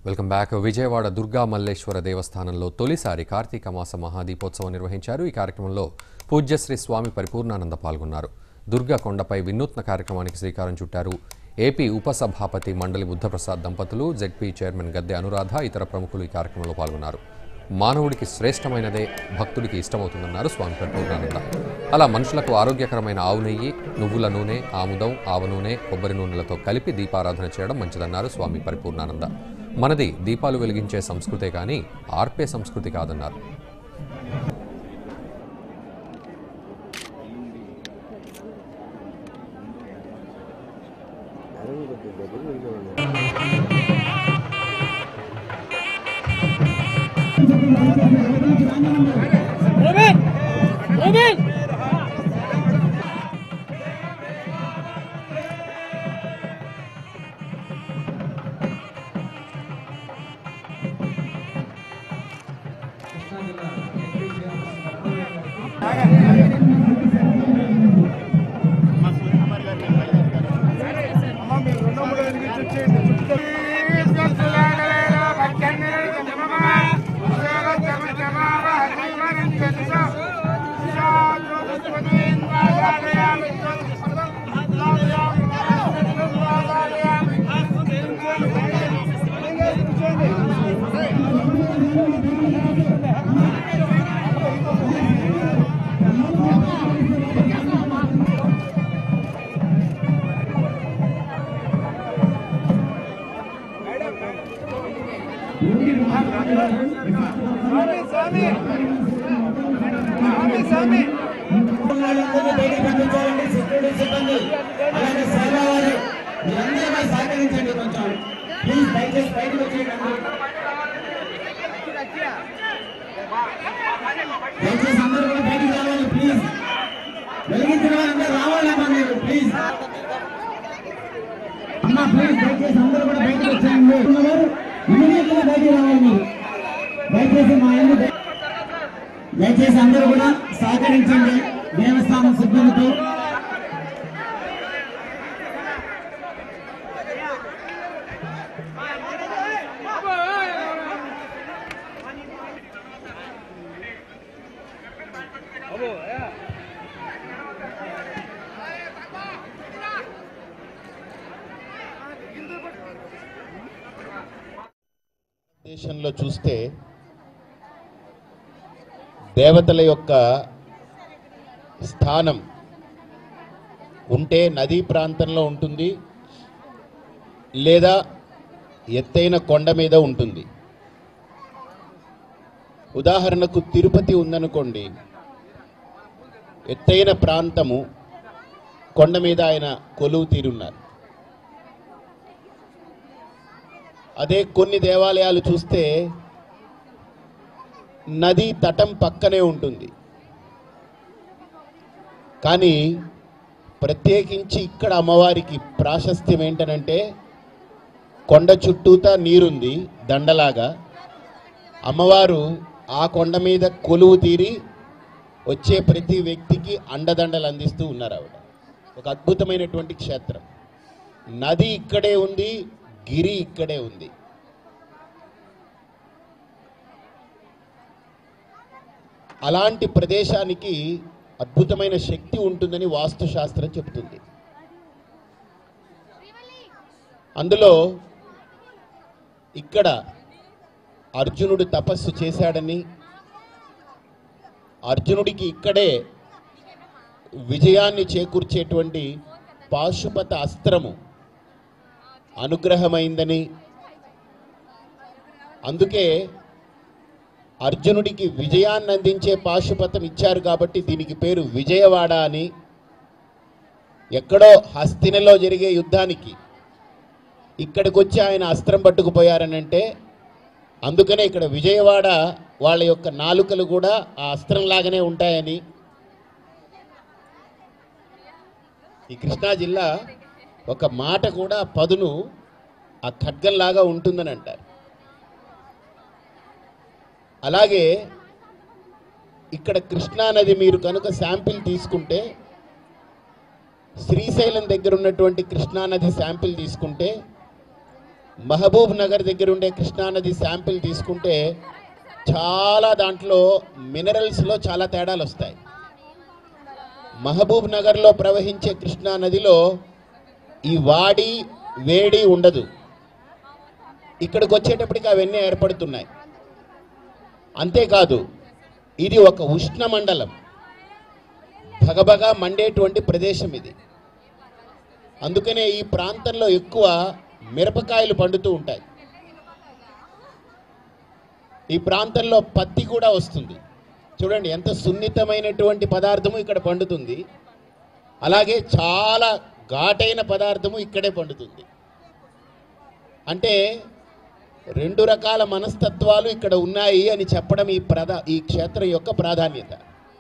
Welcome back Vijayawada Durga Malleswara దేవస్థానంలో తొలిసారి కార్తీక మాస మహాదీపోత్సవం నిర్వహించారు ఈ కార్యక్రమంలో పూజ్యశ్రీ స్వామి పరిపూర్ణానంద పాల్గొన్నారు దుర్గా కొండపై వినూత్న కార్యక్రమానికి శ్రీకారం చుట్టారు ఏపీ ఉపసభాపతి మండలి బుద్ధప్రసాద్ దంపతులు జెడ్పీ చైర్మన్ గద్దె అనురాధ ఇతర ప్రముఖులు ఈ కార్యక్రమంలో పాల్గొన్నారు మానవుడికి శ్రేష్టమైనదే భక్తుడికి ఇష్టమవుతుందన్నారు స్వామి పరిపూర్ణానంద అలా మనుషులకు ఆరోగ్యకరమైన ఆవు నెయ్యి నువ్వుల నూనె ఆముదం ఆవ నూనె కొబ్బరి నూనెలతో కలిపి దీపారాధన చేయడం మంచిదన్నారు స్వామి పరిపూర్ణానంద మనది దీపాలు వెలిగించే సంస్కృతే కానీ ఆర్పే సంస్కృతి కాదన్నారు Robin! Robin! వాళ్ళందరినీ బయటికి పంపించాలండి సెక్యూరిటీ సిబ్బంది అలాగే సేవా వారు మీరందరూ కూడా సహకరించండి కొంచెం ప్లీజ్ దయచేసి బయటకు వచ్చేయండి దయచేసి అందరూ కూడా బయటికి రావాలి ప్లీజ్ వెలిగించిన వారందరూ రావాలమ్మా మీరు ప్లీజ్ అమ్మా ప్లీజ్ దయచేసి అందరూ కూడా బయటకు వచ్చేయండి ఉన్నవారు ఇమీడియట్ గా బయటికి రావాలి మీరు దయచేసి మా ఇల్లు దయ- దయచేసి అందరూ కూడా సహకరించండి దేవస్థానం సిబ్బందితో దేశంలో చూస్తే దేవతల యొక్క స్థానం ఉంటే నదీ ప్రాంతంలో ఉంటుంది లేదా ఎత్తైన కొండ మీద ఉంటుంది ఉదాహరణకు తిరుపతి ఉందనుకోండి ఎత్తైన ప్రాంతము కొండ మీద ఆయన కొలువు తీరున్నారు అదే కొన్ని దేవాలయాలు చూస్తే నది తటం పక్కనే ఉంటుంది కానీ ప్రత్యేకించి ఇక్కడ అమ్మవారికి ప్రాశస్త్యం ఏంటనంటే కొండ చుట్టూతా నీరుంది దండలాగా అమ్మవారు ఆ కొండ మీద కొలువు తీరి వచ్చే ప్రతి వ్యక్తికి అండదండలు అందిస్తూ ఉన్నారు ఆవిడ ఒక అద్భుతమైనటువంటి క్షేత్రం నది ఇక్కడే ఉంది గిరి ఇక్కడే ఉంది అలాంటి ప్రదేశానికి అద్భుతమైన శక్తి ఉంటుందని వాస్తుశాస్త్రం చెబుతుంది అందులో ఇక్కడ అర్జునుడు తపస్సు చేశాడని అర్జునుడికి ఇక్కడే విజయాన్ని చేకూర్చేటువంటి పాశుపత అస్త్రము అనుగ్రహమైందని అందుకే అర్జునుడికి విజయాన్ని అందించే పాశుపతం ఇచ్చారు కాబట్టి దీనికి పేరు విజయవాడ అని ఎక్కడో హస్తినలో జరిగే యుద్ధానికి ఇక్కడికి వచ్చి ఆయన అస్త్రం పట్టుకుపోయారనంటే అందుకనే ఇక్కడ విజయవాడ వాళ్ళ యొక్క నాలుకలు కూడా ఆ అస్త్రం లాగానే ఉంటాయని ఈ కృష్ణా జిల్లా ఒక మాట కూడా పదును ఆ ఖడ్గంలాగా ఉంటుందని అంటారు అలాగే ఇక్కడ కృష్ణా నది మీరు కనుక శాంపిల్ తీసుకుంటే శ్రీశైలం దగ్గర ఉన్నటువంటి కృష్ణా నది శాంపిల్ తీసుకుంటే మహబూబ్ నగర్ దగ్గర ఉండే కృష్ణానది శాంపిల్ తీసుకుంటే చాలా దాంట్లో మినరల్స్లో చాలా తేడాలు వస్తాయి మహబూబ్ నగర్లో ప్రవహించే కృష్ణా నదిలో ఈ వాడి వేడి ఉండదు ఇక్కడికి వచ్చేటప్పటికి అవన్నీ ఏర్పడుతున్నాయి అంతేకాదు ఇది ఒక ఉష్ణ మండలం భగభగా మండేటువంటి ప్రదేశం ఇది అందుకనే ఈ ప్రాంతంలో ఎక్కువ మిరపకాయలు పండుతూ ఉంటాయి ఈ ప్రాంతంలో పత్తి కూడా వస్తుంది చూడండి ఎంత సున్నితమైనటువంటి పదార్థము ఇక్కడ పండుతుంది అలాగే చాలా ఘాటైన పదార్థము ఇక్కడే పండుతుంది అంటే రెండు రకాల మనస్తత్వాలు ఇక్కడ ఉన్నాయి అని చెప్పడం ఈ ప్రధా ఈ క్షేత్రం యొక్క ప్రాధాన్యత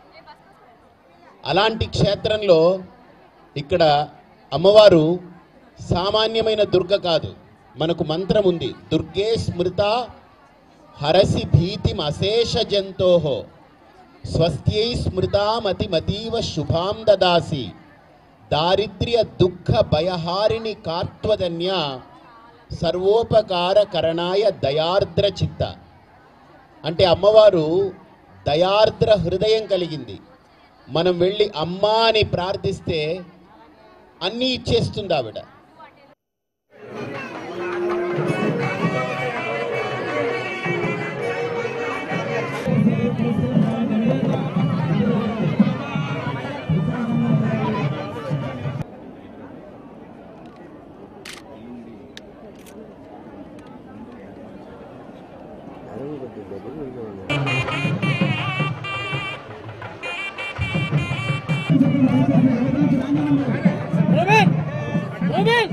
అలాంటి క్షేత్రంలో ఇక్కడ అమ్మవారు సామాన్యమైన దుర్గ కాదు మనకు మంత్రం ఉంది దుర్గే స్మృత హరసి భీతిం అశేష జంతోహో స్వస్త్యై స్మృతామతిమతీవ శుభాం దదాసి దారిద్ర్య దుఃఖ భయహారిణి కార్త్వదన్య సర్వోపకార కరణాయ దయార్ద్ర చిత్త అంటే అమ్మవారు దయార్ద్ర హృదయం కలిగింది మనం వెళ్ళి అమ్మా అని ప్రార్థిస్తే అన్నీ ఇచ్చేస్తుంది ఆవిడ Robin! Robin!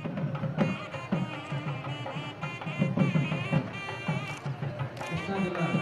కృష్ణా జిల్లా